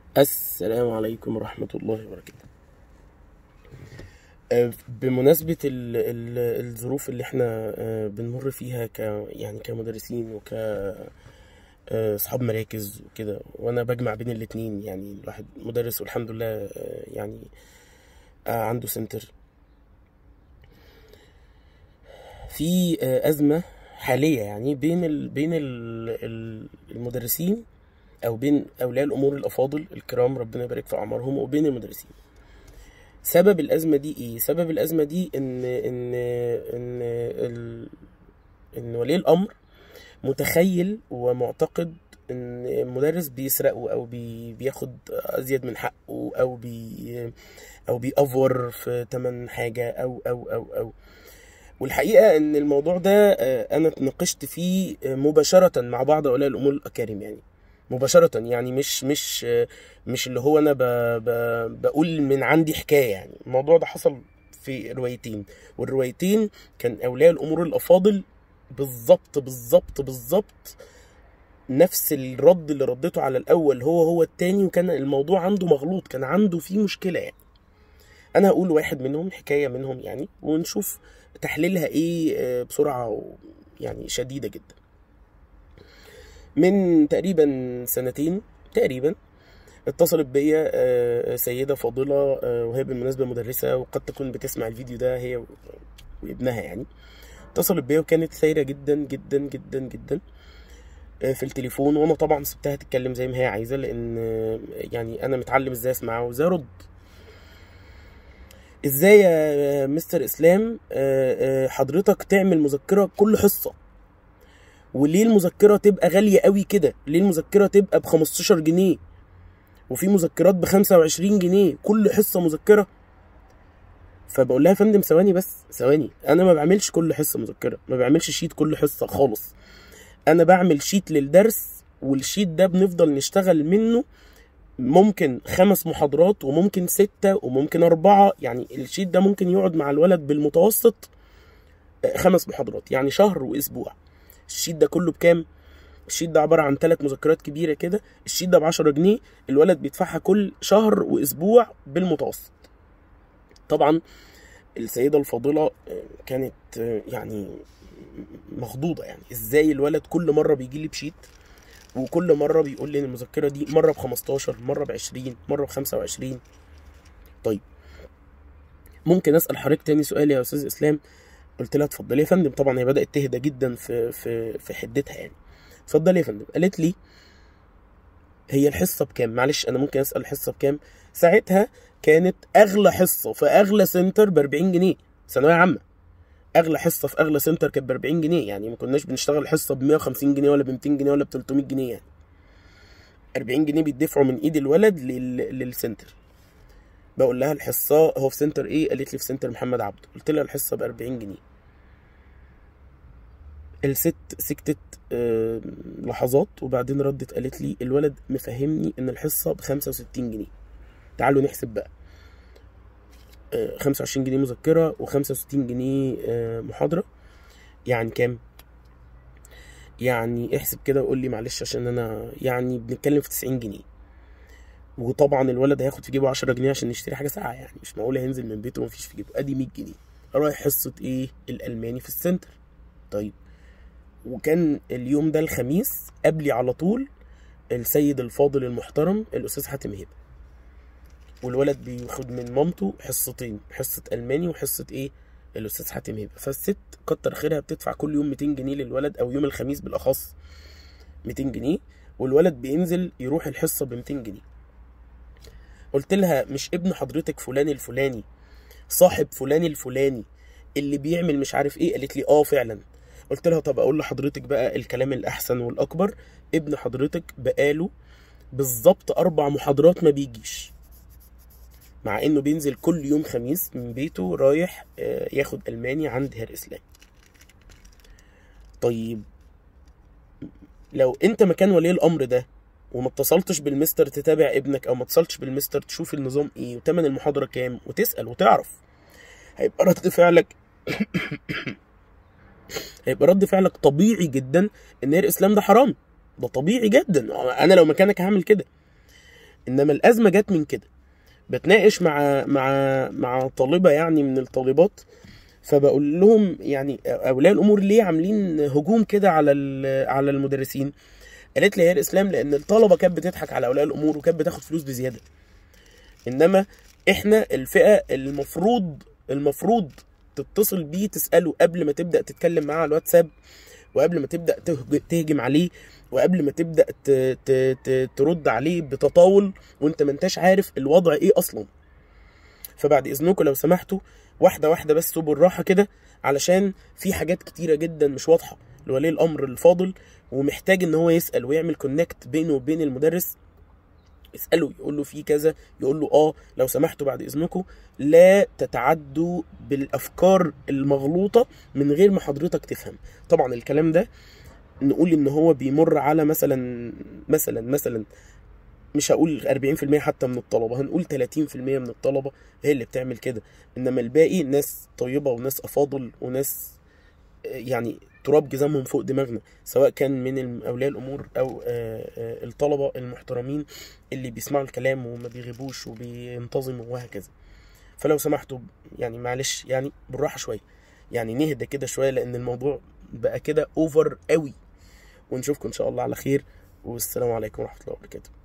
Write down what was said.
السلام عليكم ورحمة الله وبركاته آه، بمناسبة ال ال الظروف اللي احنا آه، بنمر فيها ك يعني كمدرسين وك آه، اصحاب مراكز وكده وانا بجمع بين الاتنين يعني الواحد مدرس والحمد لله آه، يعني آه، عنده سنتر في آه، أزمة حالية يعني بين ال بين ال ال المدرسين او بين اولياء الامور الافاضل الكرام ربنا يبارك في اعمارهم وبين المدرسين سبب الازمه دي ايه سبب الازمه دي ان ان ان ال... ان ولي الامر متخيل ومعتقد ان المدرس بيسرقه او بي... بياخد ازيد من حقه او بي او بيأفور في تمن حاجه او او او او والحقيقه ان الموضوع ده آه، انا اتناقشت فيه آه، مباشره مع بعض اولياء الامور الاكارم يعني مباشرة يعني مش مش مش اللي هو انا ب ب بقول من عندي حكاية يعني الموضوع ده حصل في روايتين والروايتين كان اولياء الامور الافاضل بالظبط بالظبط بالظبط نفس الرد اللي ردته على الاول هو هو التاني وكان الموضوع عنده مغلوط كان عنده فيه مشكلة يعني انا هقول واحد منهم حكاية منهم يعني ونشوف تحليلها ايه آه، بسرعة يعني شديدة جدا من تقريبا سنتين تقريبا اتصلت بيا آه، سيدة فاضلة آه، وهي بالمناسبة مدرسة وقد تكون بتسمع الفيديو ده هي و- وابنها يعني اتصلت بيا وكانت ثايرة جدا جدا جدا جدا آه، في التليفون وانا طبعا سبتها تتكلم زي ما هي عايزة لان آه، يعني انا متعلم ازاي اسمعها وازاي ارد ازاي يا مستر اسلام آه، آه، حضرتك تعمل مذكرة كل حصة وليه المذكرة تبقى غالية قوي كده ليه المذكرة تبقى ب 15 جنيه وفي مذكرات ب 25 جنيه كل حصة مذكرة فبقول لها يا فندم ثواني بس ثواني انا ما بعملش كل حصة مذكرة ما بعملش شيت كل حصة خالص انا بعمل شيت للدرس والشيت ده بنفضل نشتغل منه ممكن خمس محاضرات وممكن ستة وممكن أربعة يعني الشيت ده ممكن يقعد مع الولد بالمتوسط آه، خمس محاضرات يعني شهر وأسبوع الشيت ده كله بكام؟ الشيت ده عبارة عن ثلاث مذكرات كبيرة كده الشيت ده ب 10 جنيه الولد بيدفعها كل شهر وأسبوع بالمتوسط طبعا السيدة الفاضلة آه، كانت آه، يعني مخضوضة يعني ازاي الولد كل مرة بيجي لي بشيت وكل مرة بيقول لي ان المذكرة دي مرة ب 15 مرة ب 20 مرة ب 25 طيب ممكن اسأل حضرتك تاني سؤال يا استاذ اسلام قلت لها اتفضلي يا فندم طبعا هي بدأت تهدى جدا في في في حدتها يعني اتفضلي يا فندم قالت لي هي الحصة بكام معلش انا ممكن اسأل الحصة بكام ساعتها كانت اغلى حصة في اغلى سنتر ب 40 جنيه ثانوية عامة اغلى حصة في اغلى سنتر كانت ب 40 جنيه يعني ما كناش بنشتغل حصة ب 150 جنيه ولا ب 200 جنيه ولا ب 300 جنيه يعني 40 جنيه بيدفعوا من ايد الولد لل... للسنتر بقول لها الحصة هو في سنتر ايه قالت لي في سنتر محمد عبده قلت لها الحصة ب 40 جنيه الست سكتت آه، لحظات وبعدين ردت قالت لي الولد مفهمني ان الحصة ب 65 جنيه تعالوا نحسب بقى آه، 25 جنيه مذكرة و65 جنيه آه، محاضرة يعني كام؟ يعني احسب كده وقول لي معلش عشان انا يعني بنتكلم في 90 جنيه وطبعا الولد هياخد في جيبه 10 جنيه عشان يشتري حاجه ساعه يعني مش معقول هينزل من بيته ومفيش في جيبه ادي 100 جنيه رايح حصه ايه الالماني في السنتر طيب وكان اليوم ده الخميس قبلي على طول السيد الفاضل المحترم الاستاذ حاتم هبه والولد بياخد من مامته حصتين حصه الماني وحصه ايه الاستاذ حاتم هبه فالست كتر خيرها بتدفع كل يوم 200 جنيه للولد او يوم الخميس بالاخص 200 جنيه والولد بينزل يروح الحصه ب 200 جنيه قلت لها مش ابن حضرتك فلان الفلاني صاحب فلان الفلاني اللي بيعمل مش عارف ايه قالت لي اه فعلا قلت لها طب اقول لحضرتك بقى الكلام الاحسن والاكبر ابن حضرتك بقاله بالظبط اربع محاضرات ما بيجيش مع انه بينزل كل يوم خميس من بيته رايح آه، ياخد الماني عند هير اسلام طيب لو انت مكان ولي الامر ده وما اتصلتش بالمستر تتابع ابنك او ما اتصلتش بالمستر تشوف النظام ايه وتمن المحاضره كام وتسال وتعرف هيبقى رد فعلك هيبقى رد فعلك طبيعي جدا ان هير اسلام ده حرام ده طبيعي جدا انا لو مكانك هعمل كده انما الازمه جت من كده بتناقش مع مع مع طالبه يعني من الطالبات فبقول لهم يعني اولياء الامور ليه عاملين هجوم كده على ال- على المدرسين قالت لي هي الاسلام لان الطلبه كانت بتضحك على اولياء الامور وكانت بتاخد فلوس بزياده انما احنا الفئه المفروض المفروض تتصل بيه تساله قبل ما تبدا تتكلم معاه على الواتساب وقبل ما تبدا تهج- تهجم عليه وقبل ما تبدا ت- ت- ت- ترد عليه بتطاول وانت ما انتش عارف الوضع ايه اصلا فبعد اذنكم لو سمحتوا واحده واحده بس وبالراحه كده علشان في حاجات كتيره جدا مش واضحه لولي الامر الفاضل ومحتاج ان هو يسال ويعمل كونكت بينه وبين المدرس يساله يقول له في كذا يقول له اه لو سمحتوا بعد اذنكم لا تتعدوا بالافكار المغلوطه من غير ما حضرتك تفهم طبعا الكلام ده نقول ان هو بيمر على مثلا مثلا مثلا مش هقول 40% حتى من الطلبه هنقول 30% من الطلبه هي اللي بتعمل كده انما الباقي ناس طيبه وناس افاضل وناس آه، يعني تراب جزامهم فوق دماغنا سواء كان من الم- اولياء الامور او آه، آه، الطلبه المحترمين اللي بيسمعوا الكلام وما بيغيبوش وبينتظموا وهكذا فلو سمحتوا يعني معلش يعني بالراحه شويه يعني نهدى كده شويه لان الموضوع بقى كده اوفر قوي ونشوفكم ان شاء الله على خير والسلام عليكم ورحمه الله وبركاته